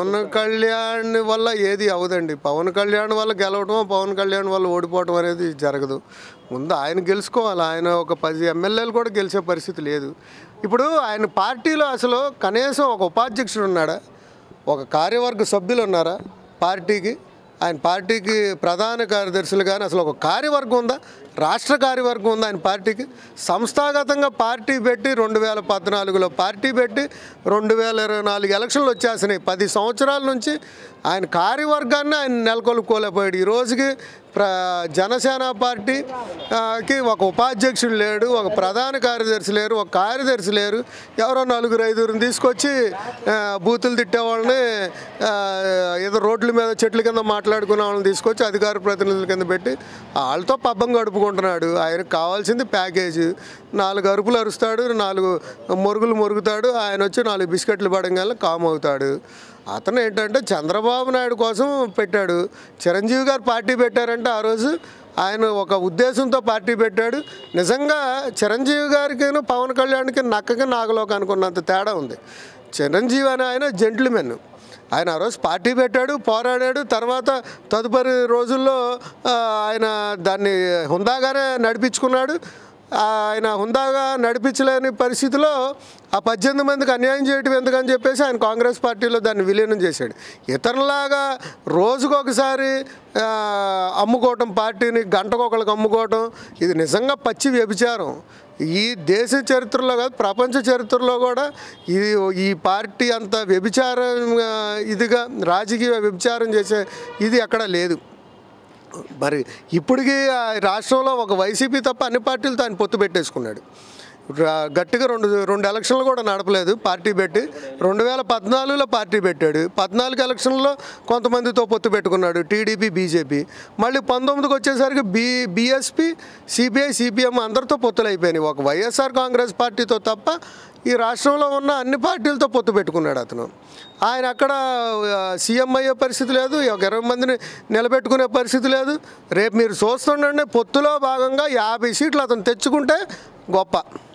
పవన్ కళ్యాణ్ వల్ల ఏది అవదండి పవన్ కళ్యాణ్ వల్ల గెలవటం పవన్ కళ్యాణ్ వల్ల ఓడిపోవటం అనేది జరగదు ముందు ఆయన గెలుచుకోవాలి ఆయన ఒక పది ఎమ్మెల్యేలు కూడా గెలిచే పరిస్థితి లేదు ఇప్పుడు ఆయన పార్టీలో అసలు కనీసం ఒక ఉపాధ్యక్షుడు ఉన్నాడా ఒక కార్యవర్గ సభ్యులు ఉన్నారా పార్టీకి ఆయన పార్టీకి ప్రధాన కార్యదర్శులు కానీ అసలు ఒక కార్యవర్గం ఉందా రాష్ట్ర కార్యవర్గం ఉందా ఆయన పార్టీకి సంస్థాగతంగా పార్టీ పెట్టి రెండు వేల పద్నాలుగులో పార్టీ పెట్టి రెండు వేల ఇరవై నాలుగు ఎలక్షన్లు వచ్చేసినాయి పది సంవత్సరాల నుంచి ఆయన కార్యవర్గాన్ని ఆయన నెలకొల్పుకోలేకపోయాడు ఈ రోజుకి ప్ర జనసేన పార్టీ ఆ, కి ఒక ఉపాధ్యక్షుడు లేడు ఒక ప్రధాన కార్యదర్శి లేరు ఒక కార్యదర్శి లేరు ఎవరో నలుగురు ఐదుగురిని తీసుకొచ్చి ఆ, బూతులు తిట్టే వాళ్ళని ఆ, ఏదో రోడ్ల మీద చెట్ల కింద మాట్లాడుకునే వాళ్ళని తీసుకొచ్చి అధికార ప్రతినిధుల కింద పెట్టి వాళ్ళతో పబ్బం గడుపుకుంటున్నాడు ఆయనకు కావాల్సింది ప్యాకేజ్ నాలుగు అరుపులు అరుస్తాడు నాలుగు మొరుగులు మొరుగుతాడు ఆయన వచ్చి నాలుగు బిస్కెట్లు పడంగానే కామ్ అవుతాడు అతను ఏంటంటే చంద్రబాబు నాయుడు కోసం పెట్టాడు చిరంజీవి గారు పార్టీ పెట్టారంటే ఆ రోజు ఆయన ఒక ఉద్దేశంతో పార్టీ పెట్టాడు నిజంగా చిరంజీవి గారికి పవన్ కళ్యాణ్కి నక్కకి నాగలోకి అనుకున్నంత తేడా ఉంది చిరంజీవి అనే ఆయన జెంట్లమెన్ ఆయన ఆ రోజు పార్టీ పెట్టాడు పోరాడాడు తర్వాత తదుపరి రోజుల్లో ఆ, ఆయన దాన్ని హుందాగానే నడిపించుకున్నాడు ఆయన హుందాగా నడిపించలేని పరిస్థితిలో ఆ పద్దెనిమిది మందికి అన్యాయం చేయటం ఎందుకని చెప్పేసి ఆయన కాంగ్రెస్ పార్టీలో దాన్ని విలీనం చేశాడు ఇతరులాగా రోజుకొకసారి ఆ, అమ్ముకోవటం పార్టీని గంటకొకళ్ళకి అమ్ముకోవటం ఇది నిజంగా పచ్చి వ్యభిచారం ఈ దేశ చరిత్రలో కాదు ప్రపంచ చరిత్రలో కూడా ఇది ఈ పార్టీ అంత వ్యభిచారం ఆ, ఇదిగా రాజకీయ వ్యభిచారం చేసే ఇది ఎక్కడా లేదు మరి ఇప్పటికీ ఆ రాష్ట్రంలో ఒక వైసీపీ తప్ప అన్ని పార్టీలతో ఆయన పొత్తు పెట్టేసుకున్నాడు రా- గట్టిగా రెండు రెండు ఎలక్షన్లు కూడా నడపలేదు పార్టీ పెట్టి రెండు వేల పద్నాలుగులో పార్టీ పెట్టాడు పద్నాలుగు ఎలక్షన్లో కొంతమందితో పొత్తు పెట్టుకున్నాడు టీడీపీ బీజేపీ మళ్ళీ పంతొమ్మిదికి వచ్చేసరికి బీ బీఎస్పీ సిపిఐ సిపిఎం అందరితో పొత్తులు అయిపోయినాయి ఒక వైఎస్ఆర్ కాంగ్రెస్ పార్టీతో తప్ప ఈ రాష్ట్రంలో ఉన్న అన్ని పార్టీలతో పొత్తు పెట్టుకున్నాడు అతను ఆయన అక్కడ ఆ, సీఎం అయ్యే పరిస్థితి లేదు ఒక ఇరవై మందిని నిలబెట్టుకునే పరిస్థితి లేదు రేపు మీరు చూస్తుండండి పొత్తులో భాగంగా యాభై సీట్లు అతను తెచ్చుకుంటే గొప్ప